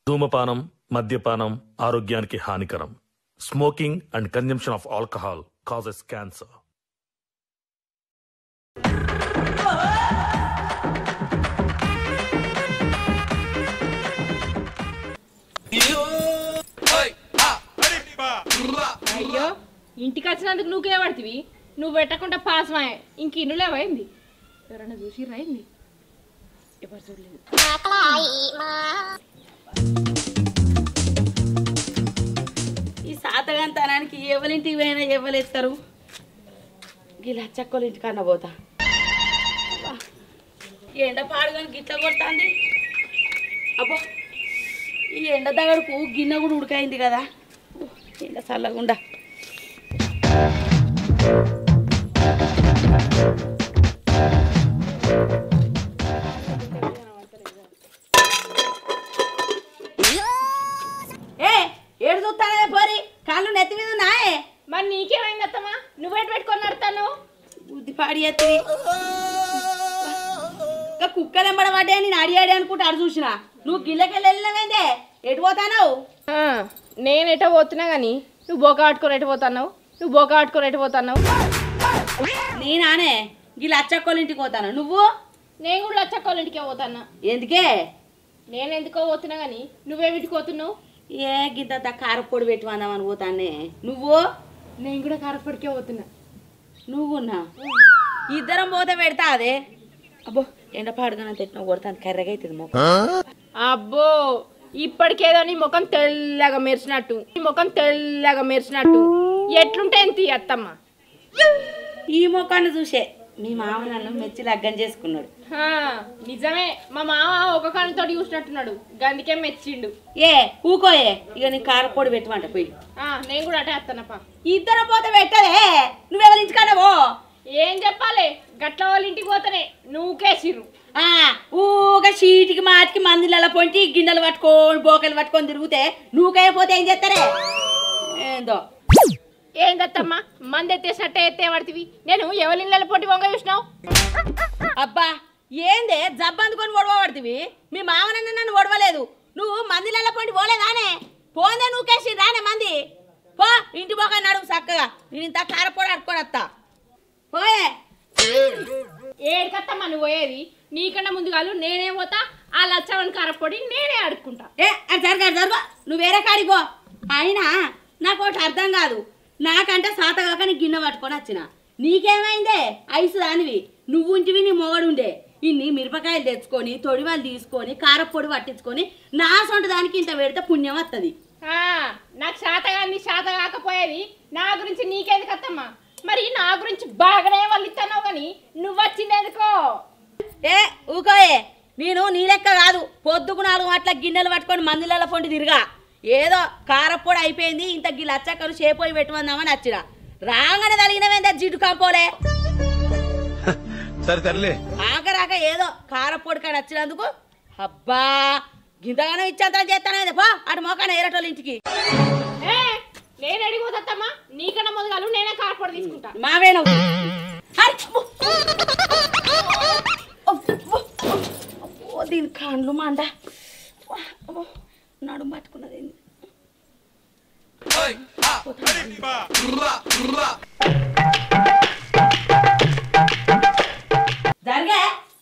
ధూమపానం మద్యపానం ఆరోగ్యానికి హానికరం smoking and consumption of alcohol causes cancer అయ్యో ఇంటికి వచ్చినందుకు నువ్వుకే పడుతుంది నువ్వు పెట్టకుండా పాసమాయే ఇంక ఇన్నులే పోయింది ఎవరన్నా చూసి రాయింది ఎవరు చూడలేదు ఈ సాతగంతనానికి ఎవరింటికి పోయినా ఎవరెత్తారు ఈ లచ్చక్కల ఇంటికన్నా పోతా అబ్బా. ఈ ఎండ పాడుగాని గిట్ల కొడుతుంది అబ్బో ఈ ఎండ దగ్గరకు గిన్నె కూడా ఉడకైంది కదా ఉహ్, ఎండ చల్లగుండా ఏ ఏడు చూస్తానే పోరి కాళ్ళు నెత్తి మీద నాయే మరి నీకేమైంది అత్తమ్మా నువ్వేటి పెట్టుకొని నడతాను బుద్ధి పాడి ఎత్తివి ఇంకా కుక్కలు ఎంబడ పడ్డా నేను అడిగాడి అనుకుంటే అడు చూసిన నువ్వు గిల్లకెళ్ళి వెళ్ళినవేందే ఎటు పోతానావు నేను ఎటో పోతున్నా కానీ నువ్వు బోక ఆడుకొని ఎటు పోతున్నావు నువ్వు బోక ఆడుకొని ఎటు పోతున్నావు నేనానే గిల్ల అచ్చక్కోళ్ళ ఇంటికి పోతాను నువ్వు నేను కూడా లచ్చక్కోళ్ళ ఇంటికే పోతాన్నా ఎందుకే నేను ఎందుకో పోతున్నా కానీ నువ్వేమిటికి పోతున్నావు ఏ గిద్ద కారపొడి పెట్టుకుందామని పోతానే నువ్వు నేను కూడా కారపడికే పోతున్నా నువ్వున్నా ఇద్దరం పోతే పెడతా అదే అబ్బో ఎండ పాడుగా తిట్టిన కొడతాను కర్రగా అవుతుంది మొక్క అబ్బో ఇప్పటికేదో నీ ముఖం తెల్లగా మెరిసినట్టు నీ ముఖం తెల్లగా మెరిసినట్టు ఎట్లుంటే ఎంత అత్తమ్మ ఈ మొక్కను చూసే మీ మామ నన్ను మెచ్చి లగ్గం చేసుకున్నాడు హా, నిజమే మా మామ ఒక కళ్ళతో చూసినట్టున్నాడు గందుకే మెచ్చిండు ఏ ఊకోయే ఇక నీ కారపొడి పెట్టమంట పోయి ఆ, నేను కూడా అటే వస్తానప్ప ఇద్దరు పోతే పెట్టదే నువ్వెవరి ఇంటికన్నావో ఏం చెప్పాలి గట్ల వాళ్ళ ఇంటికి పోతేనే నువ్వుకేసిర్రు ఆ ఊగా చీటికి మాటికి మందిలలో పొంటి గిన్నెలు పట్టుకొని బోకలు పట్టుకొని తిరిగితే నువ్వుకైపోతే ఏం చేస్తారే ఏందో ఏందత్తమ్మా మంది ఎత్తేసినట్టే ఎత్తే పడుతుంది నేను ఎవరి ఇళ్ళ పొట్టి వంగ చూసినావు అబ్బా ఏందే జబ్బందుకొని ఒడవబడుతుంది మీ మామనన్న నన్ను ఒడవలేదు నువ్వు మందిలలో పొంటి పోలేదానే పోందే నువ్వుకేసి రానే మంది పో ఇంటి పోక నడువు చక్కగా నేను ఇంత కారపొడి అడుకొని వస్తా పోయే ఏడికత్తమ్మా నువ్వు పోయేది నీకన్నా ముందు కాదు నేనే పోతా ఆ లచ్చవని కారపొడి నేనే అడుక్కుంటా ఏ అది జరగా జరుగు నువ్వు వేరే కాడికి పో అయినా నాకు ఒకటి అర్థం కాదు నాకంటే సాతగాక నీ గిన్నె పట్టుకొని వచ్చిన నీకేమైందే ఐసు దానివి నువ్వు ఉంటివి నీ మొగడుండే ఇన్ని మిరపకాయలు తెచ్చుకొని తొడివాలు తీసుకొని కారపొడి పట్టించుకొని నా సొంత దానికి ఇంత పెడితే పుణ్యం వస్తుంది ఆ, నాకు శాతగాన్ని శాత కాకపోయేది నా గురించి నీకెందుకు అత్తమ్మా మరి నా గురించి బాగానే వాళ్ళు ఇస్తాను కానీ నువ్వు వచ్చింది ఎందుకో ఏ ఊకోయే నేను నీ లెక్క కాదు పొద్దుకు నాలుగు అట్లా గిన్నెలు పట్టుకొని మందులలో పొండి తిరిగా ఏదో కారపొడి అయిపోయింది ఇంత గిన్నె అచ్చక్కలు చేపోయి పెట్టుకుందామని వచ్చిన రాగానే తగినవేందా జిడ్డు కంపోలే సరే తరలే ఆకరాక ఏదో కారపొడి కాడ వచ్చినందుకు అబ్బా గింతగానో ఇచ్చేంత చేస్తానే పో అటు మోకాన ఏరటోళ్ళ ఇంటికి ఏ నేను అడిగిపోతమ్మా నీకన్నా ముందు కాదు నేనే కారపొడి తీసుకుంటా మావేను ఓ దీని కాండ్లు మండ అబ్బో, నడుము పట్టుకున్నది ఏంది? జరిగే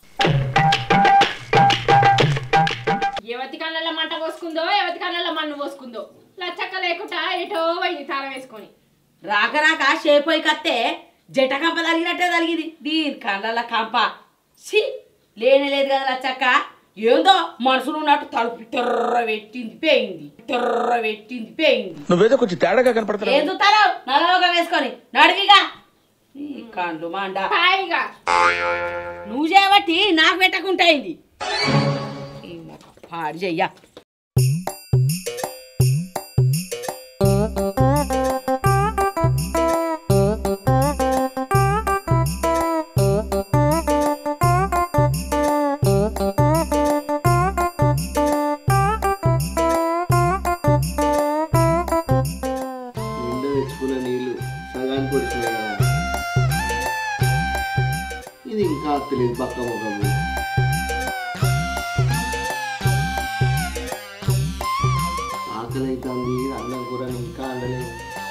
ఎవతి కళ్ళల్లో మంట పోసుకుందో ఎవతి కళ్ళల్లో మన్ను పోసుకుందో లచ్చక్క లేకుండా ఎటో పోయింది తాళం వేసుకొని రాక రాక షేపోయి కత్తే జట కంప తగినట్టే తగిలింది దీని కళ్ళ కంప సి లేనే లేదు కదా లచ్చక్క ఏందో మనుషులు ఉన్నట్టు తలుపు టెర్ర పెట్టింది పేయింది టెర్ర పెట్టింది పేయింది నువ్వేదో కొంచెం తేడాగా కనపడతావు ఏం చూస్తారో నలలోగా వేసుకొని నడివిగా నీ కండ్లు మాండ హాయిగా నువ్వు చేయబట్టి నాకు పెట్టకుంటాయింది ఈ మొక్క పాడు చెయ్య నిండా తెచ్చుకున్న నీళ్లు సగానికి పొడిచినాయి కదా ఇది ఇంకా తెలియదు పక్క ముఖము ఆకలి అవుతుంది అన్నం కూర ఇంకా అందలేదు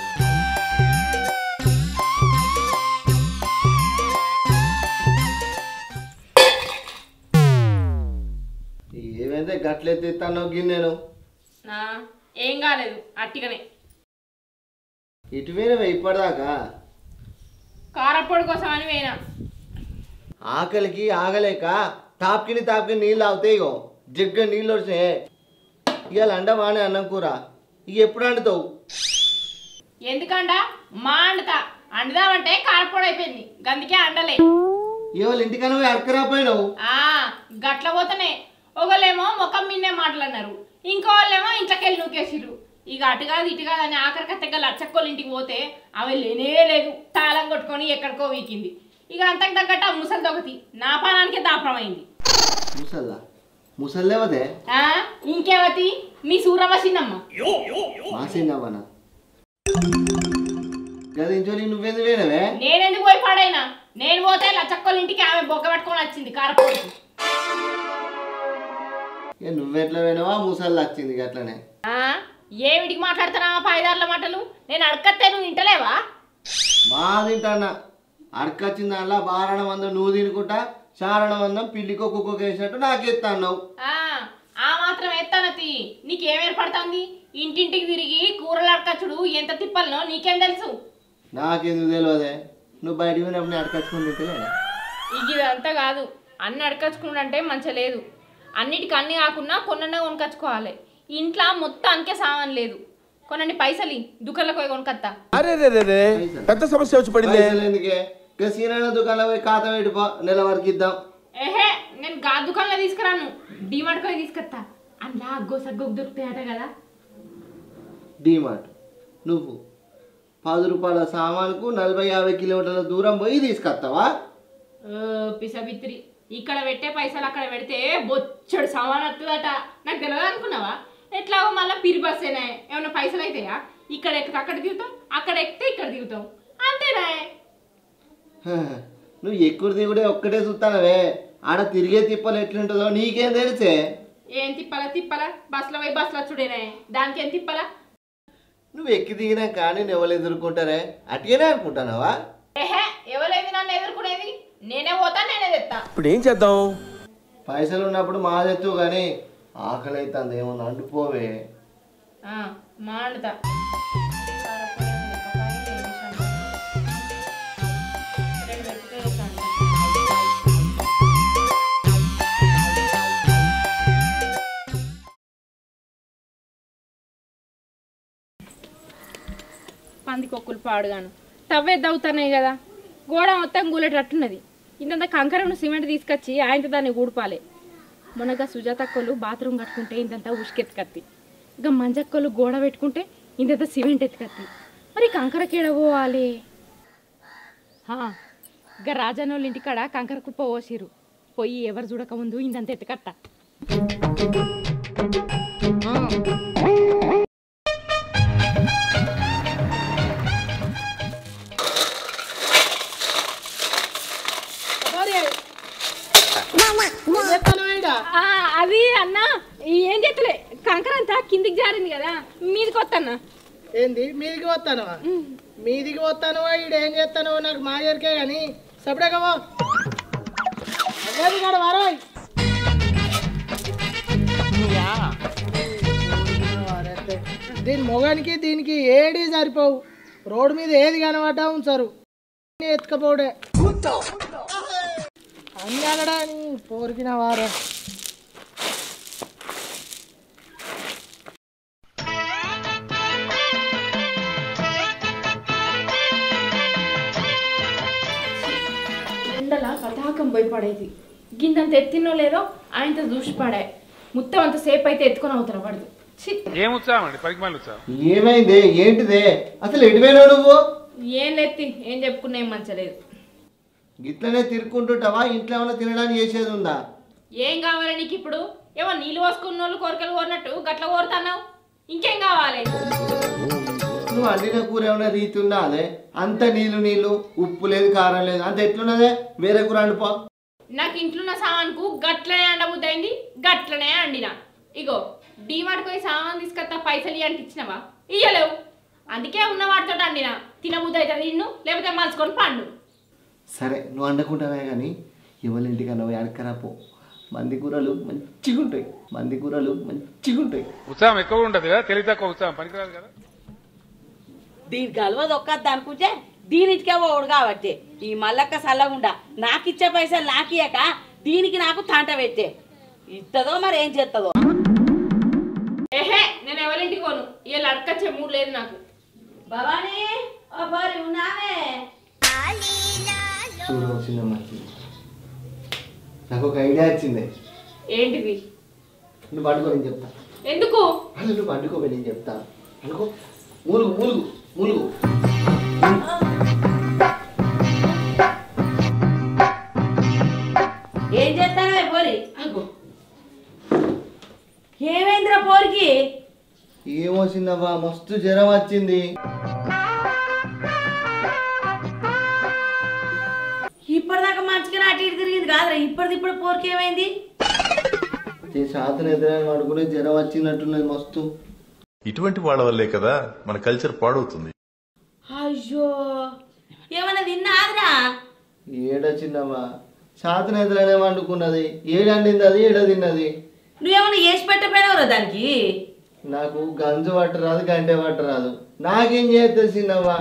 ఏమైతే గట్లెత్తి ఇస్తాను గిన్నెను నా ఏం కాలేదు అట్టిగానే ఇటు పోయినవే ఇప్పటిదాకా కారప్పొడి కోసం అని పోయినా ఆకలికి ఆగలేక తాప్కిని తాప్కిని నీళ్ళు తాగుతాయి ఇగో జగ్గ నీళ్ళు వచ్చినాయి ఇవాళ అండ వానే అన్నం కూర ఇక ఎప్పుడు వండుతావు ఎందుకంట మా అండుతా అండుదామంటే కారప్పొడి అయిపోయింది గందుకే అండలే ఇవాళ ఇంటికన్నా పోయి అడకరాపోయినావు ఆ గట్ల పోతేనే ఒకళ్ళేమో ముఖం మిన్నే మాటలన్నారు ఇంకో వాళ్ళేమో ఇంట్లోకెళ్ళి నూకేసిర్రు ఇక అటు కాదు ఇటు కాదు అని ఆఖరికి తెగ లచ్చక్కోళ్ళ ఇంటికి పోతే ఆమె లేనే లేదు తాళం కొట్టుకొని ఎక్కడికో వీకింది ఇక అంతకు తగ్గట్టు ఆ ముసలి దొకతి నా పానానికే దాపరమైంది ముసల్లా ముసల్లేవదే ఆ ఇంకేవతి మీ సూరమ్మ చిన్నమ్మ మాసిందవ్వనా గదించోని నువ్వేంది వేనవే నేనెందుకు పోయి పాడైనా నేను పోతే లచ్చక్కోళ్ళ ఇంటికి ఆమె బొగ్గ పట్టుకొని వచ్చింది కారపొడి ఇక నువ్వెట్లా పోయినావా ముసల్లా వచ్చింది అట్లనే ఆ ఏమిటికి మాట్లాడుతున్నావా పాయిదారుల మాటలు నేను అడకత్తే నువ్వు వింటలేవా మా తింటానా అడకొచ్చిన దాంట్లో బారణ మందం నువ్వు తినుకుంటా చారణ మందం పిల్లికో కుక్కో వేసినట్టు నాకు ఎత్తాను ఆ ఆ మాత్రం ఎత్తానతి నీకేం ఏర్పడుతుంది ఇంటింటికి తిరిగి కూరలు అడకచ్చుడు ఎంత తిప్పలనో నీకేం తెలుసు నాకెందుకు తెలియదే నువ్వు బయటికి పోయినప్పుడు అడకొచ్చుకుని తింటలేనా ఇక ఇదంతా కాదు అన్ని అడకచ్చుకున్నాడు అంటే మంచిగా లేదు అన్నిటికి అన్ని కాకుండా కొన్న కొనుకొచ్చుకోవాలి ఇంట్లో మొత్తానికే సామాన్ లేదు కొనండి పైసలు దుకాణంలోకి పోయి కొనుకత్తా అరే రే రే రే పెద్ద సమస్య వచ్చి పడింది పైసలు ఎందుకే ఇక సీనాయన దుకాణంలో పోయి ఖాతా పెట్టుకో నెల వరకు ఇద్దాం ఏహే నేను గా దుకాణంలో తీసుకురాను డిమార్ట్ పోయి తీసుకొస్తా అందులో అగ్గో సగ్గో దొరుకుతాయట కదా డీమార్ట్ నువ్వు పది రూపాయల సామానుకు నలభై యాభై కిలోమీటర్ల దూరం పోయి తీసుకొస్తావా ఓ, పిసబిత్రి ఇక్కడ పెట్టే పైసలు అక్కడ పెడితే బొచ్చడు సామాన్ వస్తుందట నాకు తెలియదు అనుకున్నావా ఎట్లాగో మళ్ళీ పిరి బస్సేనా ఏమన్నా పైసలు అయితాయా ఇక్కడ ఎక్కితే అక్కడ దిగుతాం అక్కడ ఎక్కితే ఇక్కడ దిగుతాం అంతేనా హ, నువ్వు ఎక్కువ దిగుడే ఒక్కటే చూస్తానవే ఆడ తిరిగే తిప్పలు ఎట్లుంటుందో నీకేం తెలిసే ఏం తిప్పాలా తిప్పాలా బస్సులో పోయి బస్సులో చూడేనా దానికి ఏం తిప్పాలా నువ్వు ఎక్కి దిగినా కానీ ఎవరు ఎదుర్కొంటారే అట్టిగానే అనుకుంటానావా ఏహే ఎవరైంది నన్ను ఎదుర్కొనేది నేనే పోతా నేనే తెస్తా ఇప్పుడు ఏం చేద్దాం పైసలు ఉన్నప్పుడు మాదెత్తు కానీ ఆకలి అవుతుంది ఏమన్నా అంటుపోవే ఆ, మాండుతా రెండు పెట్టుకొని వేసాను. పందికొక్కులు పాడుగాను తవ్వేద్దు అవుతున్నాయి కదా గోడ మొత్తం కూలేటట్టున్నది ఇంతంత కంకరను సిమెంట్ తీసుకొచ్చి ఆయనతో దాన్ని ఊడిపాలి మొన్నగా సుజాతక్కలు బాత్రూమ్ కట్టుకుంటే ఇంతంత ఉసుకెత్తుకత్తి ఇక మంజక్కలు గోడ పెట్టుకుంటే ఇంతంత సిమెంట్ ఎత్తుకత్తి మరి కంకరకేడ పోవాలి హా, ఇక రాజన్నోళ్ళ ఇంటికాడ కంకర కుప్ప పోసిరు పోయి ఎవరు చూడకముందు ఇంతంత ఎత్తుకత్త ఆ, అది అన్న ఏం చేస్తలే కంకర అంతా కిందికి జారింది కదా మీదకి వద్దన్నా ఏంది మీదికి వస్తానవా మీదికి వస్తానవా ఈడు ఏం చేస్తానో నాకు మా ఎరికే కానీ సపడేకవో అవ్వదు కాడ వారోయ్ దీని మొగానికి దీనికి ఏడి సరిపోవు రోడ్డు మీద ఏది కనబడ్డా ఉంచారు ఎత్తుకపోవడే అన్ని అనడా పోరికిన వారే ఎండల పతాకం పోయి పడేది గిందంత ఎత్తినో లేదో ఆయనతో చూసి పడే మొత్తం అంత సేపు అయితే ఎత్తుకొని అవుతారు పడదు ఛీ, ఏం ఉత్సాహం అండి పనికి మళ్ళీ ఉత్సాహం ఏమైంది ఏంటిదే అసలు ఎటువైనావు నువ్వు ఏం లెత్తి ఏం చెప్పుకున్నా ఏం మంచలేదు గిట్లనే తిరుక్కుంటుంటావా ఇంట్లో ఏమైనా తినడానికి చేసేది ఉందా ఏం కావాలి నీకు ఇప్పుడు ఏమో నీళ్ళు పోసుకున్న వాళ్ళు కోరికలు కోరినట్టు గట్ల కోరుతున్నావు ఇంకేం కావాలి నువ్వు అండిన కూర ఏమైనా రీతి ఉందా అదే అంత నీళ్ళు నీళ్ళు ఉప్పు లేదు కారం లేదు అంత ఎట్లున్నదే వేరే కూర అండిపో నాకు ఇంట్లో ఉన్న సామాన్కు గట్లనే అండబుద్దయింది గట్లనే అండిన ఇగో డీమార్ట్ పోయి సామాన్ తీసుకొస్తా పైసలు ఇయ్యి అంటే ఇచ్చినవా ఇయ్యలేవు అందుకే ఉన్న వాటితో అండినా తినబుద్ధి అవుతుంది నిన్ను లేకపోతే మలుచుకొని పండు సరే నువ్వు అండకుంటావే కానీ ఎవరి ఇంటికన్నా పోయి అడక్కరాపో మంది కూరలు మంచిగా ఉంటాయి మంది కూరలు మంచిగా ఉంటాయి ఉత్సాహం ఎక్కువ ఉండదు కదా తెలివి తక్కువ ఉత్సాహం పనికిరాదు కదా దీని గలవ దొక్కద్దు అనుకుంటే దీనికే పోడు కాబట్టి ఈ మల్లక్క సల్లగుండా నాకు ఇచ్చే పైసలు నాకు ఇయ్యక దీనికి నాకు తాంట పెట్టే ఇస్తుందో మరి ఏం చేస్తుందో ఏహే నేను ఎవరింటికి పోను ఇవాళ అడకచ్చే మూడు లేదు నాకు భవానీ ఓ పోరి ఉన్నావే చూడ వచ్చిందమ్మా నాకు ఒక ఐడియా వచ్చింది ఏంటిది నువ్వు పడుకో నేను చెప్తా ఎందుకు అసలు నువ్వు పండుకోవే నేను చెప్తా అనుకో మూలుగు మూలుగు మూలుగు ఏం చేస్తానవే పోరి ఏమైందిరా పోరికి ఏమొచ్చిందవ్వా మస్తు జ్వరం వచ్చింది ఇప్పటిదాకా మంచిగా అటు ఇటు తిరిగింది కాదురా ఇప్పటిది ఇప్పుడు పోరికి ఏమైంది శాతం ఎదురైన పడుకునే జ్వరం వచ్చినట్టున్నది మస్తు ఇటువంటి వాళ్ళ వల్లే కదా మన కల్చర్ పాడవుతుంది అయ్యో ఏమన్నా తిన్నాదిరా ఏడొచ్చిందమ్మా శాతం ఎదురైనా వండుకున్నది ఏడండింది అది ఏడ తిన్నది నువ్వేమన్నా వేసి పెట్టపోయినావురా దానికి నాకు గంజు పట్టరాదు గంటె పట్టరాదు నాకేం చేస్తే చిన్నవ్వా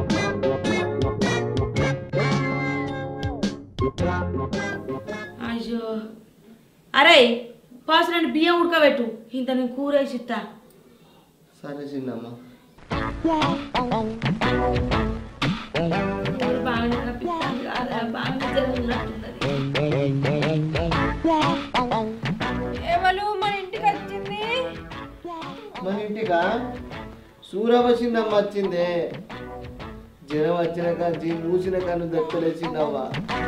అయ్యో అరే పాసు రెండు బియ్యం ఉడకబెట్టు ఇంత నేను కూర వేసి ఇస్తా సరే చిన్నమ్మ బాగానే కనిపిస్తుంది కాదురా, బాగానే జరుగుతున్నట్టున్నది. ఎవరు మన ఇంటికి వచ్చింది మన ఇంటికా సూరవ చిన్నమ్మ వచ్చిందే జ్వరం వచ్చిన కాంచి మూసిన కన్ను దక్కలేసిందవ్వా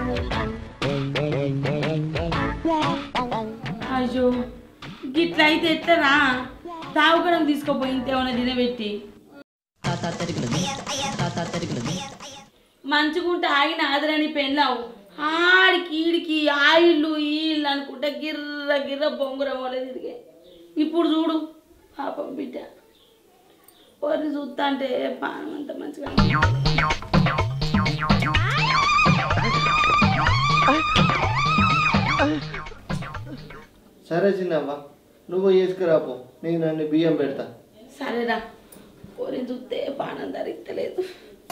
అయ్యో గిట్ల అయితే ఎట్లరా తాగుకడం తీసుకోపోయి ఇంతేమైనా తినబెట్టి మంచిగుంటే ఆగిన ఆదరని పెళ్ళావు ఆడికి ఈడికి ఆ ఇల్లు ఈ ఇల్లు అనుకుంటే గిర్ర గిర్ర బొంగుర వల్ల తిరిగే ఇప్పుడు చూడు పాపం బిడ్డ వారిని చూస్తా అంటే పానం అంత మంచిగా సరే చిన్నవ్వ నువ్వు వేసుకురాపో నేను నన్ను బియ్యం పెడతా సరేరా కోరిని చూస్తే పానం ధరిస్తలేదు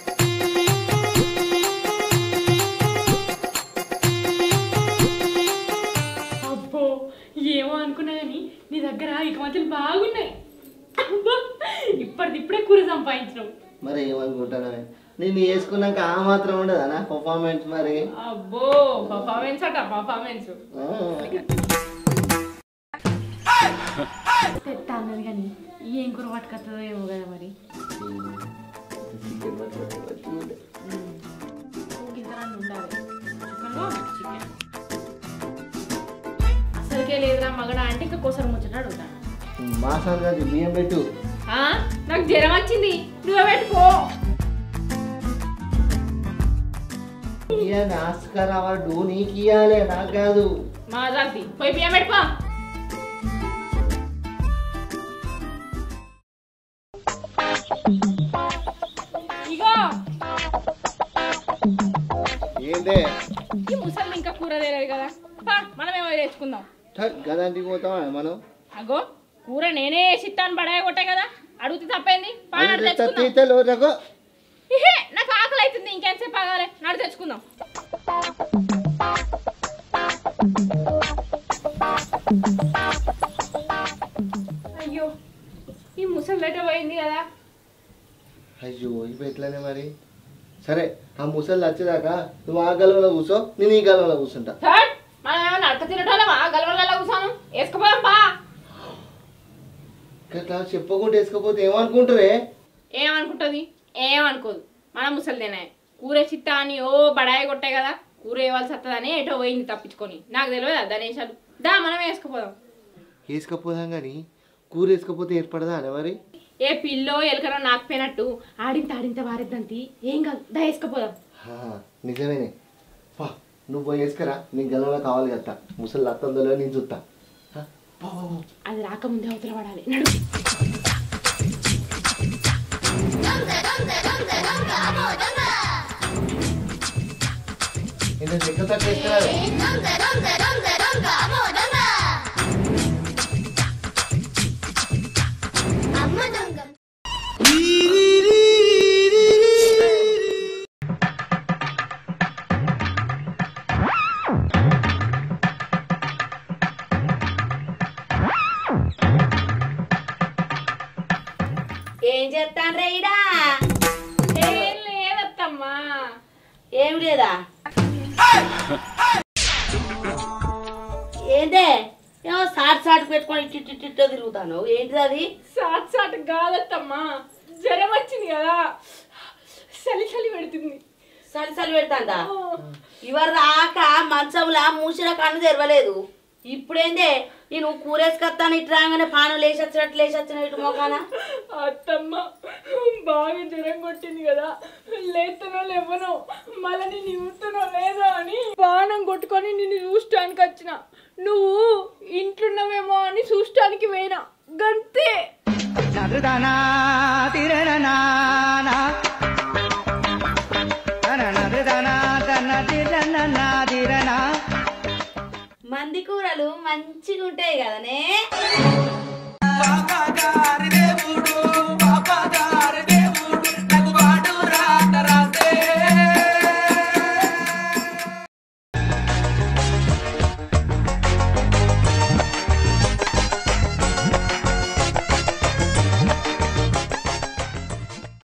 అబ్బో ఏమో అనుకున్నా కానీ నీ దగ్గర ఇక మధ్యలో బాగున్నాయి అబ్బో, ఇప్పటిదిప్పుడే కూర సంపాదించడం మరి ఏమనుకుంటానని నేను వేసుకున్నాక ఆ మాత్రం ఉండదా నా పర్ఫార్మెన్స్ మరి అబ్బో పర్ఫార్మెన్స్ అట పర్ఫార్మెన్స్ ఆ. తెత్తా అన్నది కానీ ఏం కూర పట్టుకొస్తుందో ఏమో కదా మరి ఇద్దరన్నా ఉండాలి చికెన్ అసలుకే లేదురా మగడా అంటే ఇంకా కోసరం ముచ్చటాడు ఉంటా మాసాలు కాదు బియ్యం పెట్టు నాకు జ్వరం వచ్చింది నువ్వే పెట్టుకో ఇయ్యాలి ఆస్కార్ అవార్డు నీకు ఇయ్యాలి నాకు కాదు మా జాతి పోయి బియ్యం పెట్టుకో ఇగో ఏందే ఈ ముసలి ఇంకా కూర తెలియదు కదా పా, మనమేమో తెచ్చుకుందాం గదాంటికి పోతావా మనం అగో కూర నేనే వేసిస్తాను బడాయి కొట్టే కదా అడుగుతే తప్పైంది పా నడు తెచ్చుకుందాం తీతలో రకో ఇహే, నాకు ఆకలి అవుతుంది ఇంకెంతసేపు ఆగాలి నడు తెచ్చుకుందాం అయ్యో ఈ ముసలి లెట పోయింది కదా అయ్యో ఇవి ఎట్లనే మరి సరే ఆ ముసలి వచ్చేదాకా నువ్వు ఆ గలంలో కూర్చో నేను ఈ గలంలో కూర్చుంటా థర్డ్ మనం ఏమన్నా అడక తినటోళ్ళమా గలవలలో కూర్చోను వేసుకుపోదాం పా అట్లా చెప్పకుండా వేసుకోపోతే ఏమనుకుంటారే ఏమనుకుంటుంది ఏమనుకోదు మన ముసలిదేనే కూర చిత్తా అని ఓ బడాయి కొట్టాయి కదా కూర వేయవలసి వస్తుందని ఎటో పోయింది తప్పించుకొని నాకు తెలియదా దనేశాలు దా మనం వేసుకుపోదాం వేసుకపోదాం కానీ కూర వేసుకపోతే ఏర్పడదా అని మరి ఏ పిల్లో ఎలకనో నాకపోయినట్టు ఆడింత ఆడింత వారిద్దంతి ఏం కాదు దా వేసుకుపోదాం హా, నిజమేనే పా నువ్వు పోయి వేసుకురా నీ గలంలో కావాలి కదా ముసలి అత్తందులో నేను చూస్తా హా, అది రాకముందే అవతల పడాలి నడు ఇంత దిక్కు తక్కువ ఇస్తున్నారు ఏం చేస్తాను రైడా ఏం లేదత్తమ్మా ఏం లేదా ఏందే ఏమో సాట్ సాట్ పెట్టుకొని ఇటు ఇటు ఇటు తిరుగుతాను ఏంటిది అది సాట్ సాట్ కాదత్తమ్మా జ్వరం వచ్చింది కదా చలి చలి పెడుతుంది సలి సలి పెడతాందా ఇవరి దాకా మంచంలా మూసిన కన్ను తెరవలేదు ఇప్పుడేందే నేను కూరేసుకొస్తాను ఇటు రాగానే పానం లేచొచ్చినట్టు లేచొచ్చిన ఇటు మొఖాన అత్తమ్మ బాగా జ్వరం కొట్టింది కదా లేతనో లేవనో మళ్ళీ నేను ఇవ్వుతానో లేదో అని బాణం కొట్టుకొని నిన్ను చూడటానికి వచ్చిన నువ్వు ఇంట్లున్నావేమో అని చూడటానికి పోయినా గంతే మంది కూరలు మంచిగా ఉంటాయి కదనే